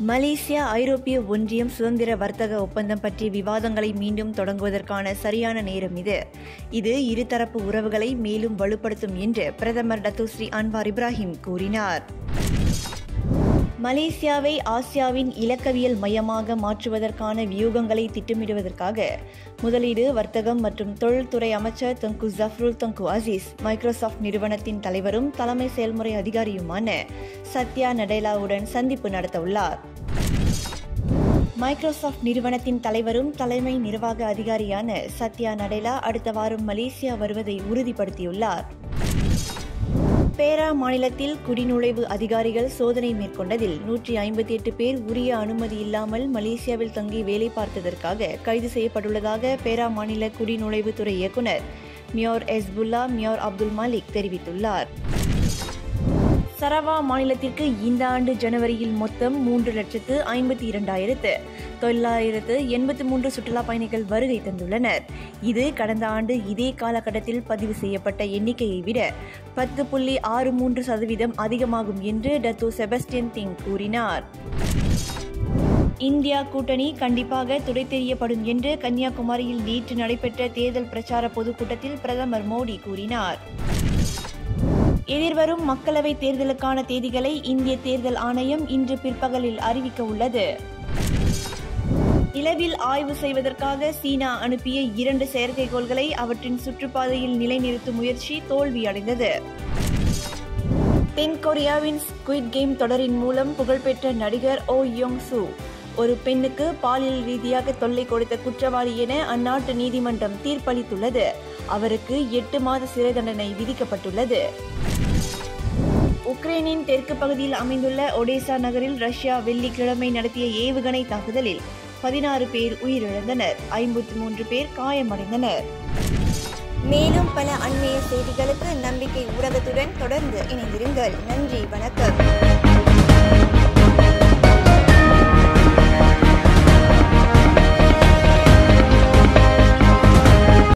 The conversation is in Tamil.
மலேசியா ஐரோப்பிய ஒன்றியம் சுதந்திர வர்த்தக ஒப்பந்தம் பற்றிய விவாதங்களை மீண்டும் தொடங்குவதற்கான சரியான நேரம் இது இது இருதரப்பு உறவுகளை மேலும் வலுப்படுத்தும் என்று பிரதமர் டத்துஸ்ரீ அன்வார் இப்ராஹிம் கூறினார் மலேசியாவை ஆசியாவின் இலக்கவியல் மையமாக மாற்றுவதற்கான வியூகங்களை திட்டமிடுவதற்காக முதலீடு வர்த்தகம் மற்றும் தொழில்துறை அமைச்சர் தங்கு ஜஃப்ருல் தங்கு அசீஸ் மைக்ரோசாஃப்ட் நிறுவனத்தின் தலைவரும் தலைமை செயல்முறை அதிகாரியுமான சத்யா நடேலாவுடன் சந்திப்பு நடத்தவுள்ளார் மைக்ரோசாஃப்ட் நிறுவனத்தின் தலைவரும் தலைமை நிர்வாக அதிகாரியான சத்யா நடேலா அடுத்த வாரம் மலேசியா வருவதை உறுதிப்படுத்தியுள்ளார் பேரா மாநிலத்தில் குடிநுழைவு அதிகாரிகள் சோதனை மேற்கொண்டதில் நூற்றி ஐம்பத்தி எட்டு பேர் உரிய அனுமதி இல்லாமல் மலேசியாவில் தங்கி வேலை பார்த்ததற்காக கைது செய்யப்பட்டுள்ளதாக பேரா மாநில குடிநுழைவுத்துறை இயக்குநர் மியோர் எஸ்புல்லா மியோர் அப்துல் மாலிக் தெரிவித்துள்ளார் சரவா மாநிலத்திற்கு இந்த ஆண்டு ஜனவரியில் மொத்தம் மூன்று லட்சத்து ஐம்பத்தி இரண்டாயிரத்து தொள்ளாயிரத்து எண்பத்தி மூன்று சுற்றுலா பயணிகள் வருகை தந்துள்ளனர் இது கடந்த ஆண்டு இதே காலகட்டத்தில் பதிவு செய்யப்பட்ட எண்ணிக்கையை விட பத்து புள்ளி ஆறு மூன்று சதவீதம் அதிகமாகும் என்று டத்தோ செபஸ்டியன் திங் கூறினார் இந்தியா கூட்டணி கண்டிப்பாக துடை தெரியப்படும் என்று கன்னியாகுமரியில் நேற்று நடைபெற்ற தேர்தல் பிரச்சார பொதுக்கூட்டத்தில் பிரதமர் மோடி கூறினார் எதிர்வரும் மக்களவைத் தேர்தலுக்கான தேதிகளை இந்திய தேர்தல் ஆணையம் இன்று பிற்பகலில் அறிவிக்க உள்ளது நிலவில் ஆய்வு செய்வதற்காக சீனா அனுப்பிய இரண்டு செயற்கைக்கோள்களை அவற்றின் சுற்றுப்பாதையில் நிலைநிறுத்தும் முயற்சி தோல்வியடைந்தது தென் கொரியாவின் ஸ்குவிட் கேம் தொடரின் மூலம் புகழ்பெற்ற நடிகர் ஓ யோங் சூ ஒரு பெண்ணுக்கு பாலியல் ரீதியாக தொல்லை கொடுத்த குற்றவாளி என அந்நாட்டு நீதிமன்றம் தீர்ப்பளித்துள்ளது அவருக்கு எட்டு மாத சிறை தண்டனை விதிக்கப்பட்டுள்ளது உக்ரைனின் தெற்கு பகுதியில் அமைந்துள்ள ஒடேசா நகரில் ரஷ்யா வெள்ளிக்கிழமை நடத்திய ஏவுகணை தாக்குதலில் பதினாறு பேர் உயிரிழந்தனர் ஐம்பத்தி மூன்று பேர் காயமடைந்தனர் மேலும் பல அண்மைய செய்திகளுக்கு நம்பிக்கை ஊடகத்துடன் தொடர்ந்து இணைந்திருங்கள் நன்றி வணக்கம்